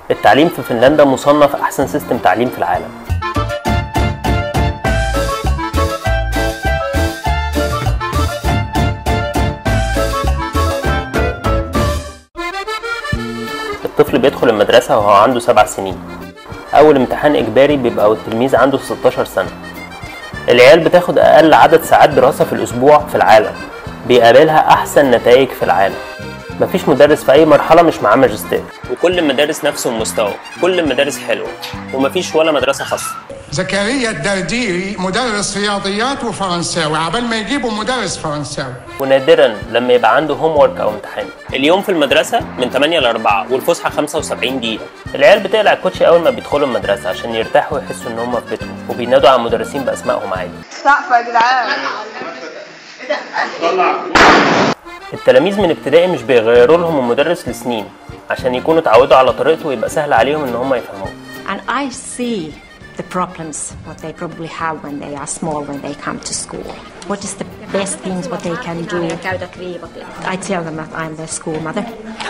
التعليم في فنلندا مصنف أحسن سيستم تعليم في العالم الطفل بيدخل المدرسة وهو عنده سبع سنين أول امتحان إجباري بيبقى والتلميذ عنده 16 سنة العيال بتاخد أقل عدد ساعات دراسة في الأسبوع في العالم بيقابلها أحسن نتائج في العالم مفيش مدرس في أي مرحلة مش معاه ماجستير وكل المدارس نفس المستوى كل المدارس حلوة ومفيش ولا مدرسة خاصة زكريا الدرديري مدرس رياضيات وفرنساوي عبال ما يجيبوا مدرس فرنساوي ونادرا لما يبقى عنده هوم ورك او امتحان اليوم في المدرسه من 8 ل 4 والفسحه 75 دقيقه العيال بتقلع الكوتشي اول ما بيدخلوا المدرسه عشان يرتاحوا ويحسوا ان هم في بيتهم وبينادوا على المدرسين باسمائهم عادي سقف يا جدعان التلاميذ من ابتدائي مش بيغيروا لهم المدرس لسنين عشان يكونوا اتعودوا على طريقته ويبقى سهل عليهم ان هم يفهموه And I see the problems what they probably have when they are small when they come to school. What is the best things what they can do? I tell them that I'm their school mother.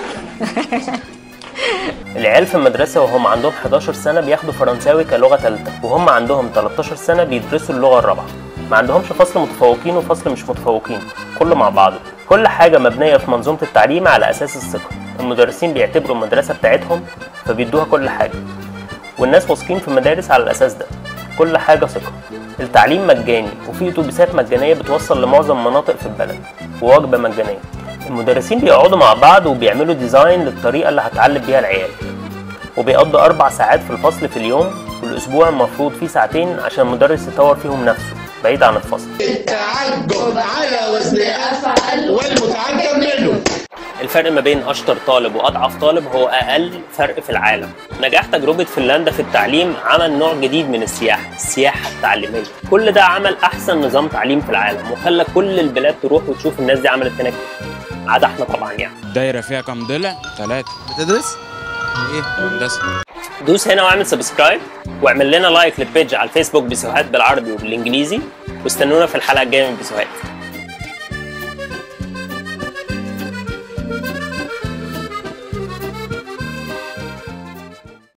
العيال في المدرسة وهم عندهم 11 سنة بياخدوا فرنساوي كلغة ثالثة وهم عندهم 13 سنة بيدرسوا اللغة الرابعة ما عندهمش فصل متفوقين وفصل مش متفوقين كله مع بعضه كل حاجة مبنية في منظومة التعليم على أساس الثقة المدرسين بيعتبروا المدرسة بتاعتهم فبيدوها كل حاجة والناس واثقين في المدارس على الأساس ده كل حاجة ثقة التعليم مجاني وفي أتوبيسات مجانية بتوصل لمعظم مناطق في البلد ووجبة مجانية المدرسين بيقعدوا مع بعض وبيعملوا ديزاين للطريقة اللي هتعلم بيها العيال وبيقضوا أربع ساعات في الفصل في اليوم والأسبوع المفروض فيه ساعتين عشان المدرس يطور فيهم نفسه بعيد عن الفصل التعجب على وزن أفعل والمتعجب منه الفرق ما بين اشطر طالب واضعف طالب هو اقل فرق في العالم نجاح تجربه فنلندا في التعليم عمل نوع جديد من السياحه السياحه التعليميه كل ده عمل احسن نظام تعليم في العالم وخلى كل البلاد تروح وتشوف الناس دي عملت هناك إيه. عدا احنا طبعا يعني دايرة فيها كام ضلع؟ ثلاثة بتدرس؟ ايه؟ هندسة دوس هنا واعمل سبسكرايب واعمل لنا لايك للبيج على الفيسبوك بسوهات بالعربي وبالانجليزي واستنونا في الحلقه الجايه من بسوهات